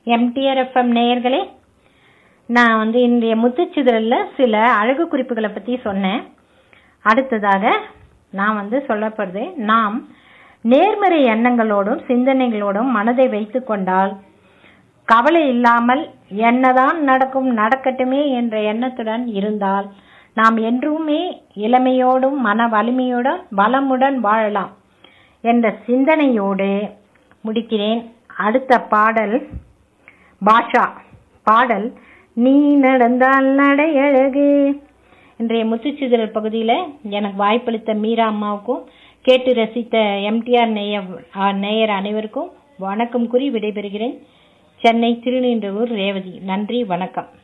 MTR FM நேயர்களே நான் வந்து இன்றைய முத்துச்சிதறலில் சில அழகு குறிப்புகளை பற்றி சொன்னேன் அடுத்ததாக நான் வந்து சொல்லப்படுறது நாம் நேர்மறை எண்ணங்களோடும் சிந்தனைகளோடும் மனதை வைத்துக் கொண்டால் கவலை இல்லாமல் என்னதான் நடக்கும் நடக்கட்டுமே என்ற எண்ணத்துடன் இருந்தால் நாம் என்றுமே இளமையோடும் மன வலிமையோடும் வளமுடன் வாழலாம் என்ற சிந்தனையோடு முடிக்கிறேன் அடுத்த பாடல் பாஷா பாடல் நீ நடந்தால் நடை அழகு இன்றைய முத்துச்சிதறல் பகுதியில் எனக்கு வாய்ப்பளித்த மீரா அம்மாவுக்கும் கேட்டு ரசித்த எம்டிஆர் நேயர் நேயர் அனைவருக்கும் வணக்கம் கூறி விடைபெறுகிறேன் சென்னை திருநின்றவூர் ரேவதி நன்றி வணக்கம்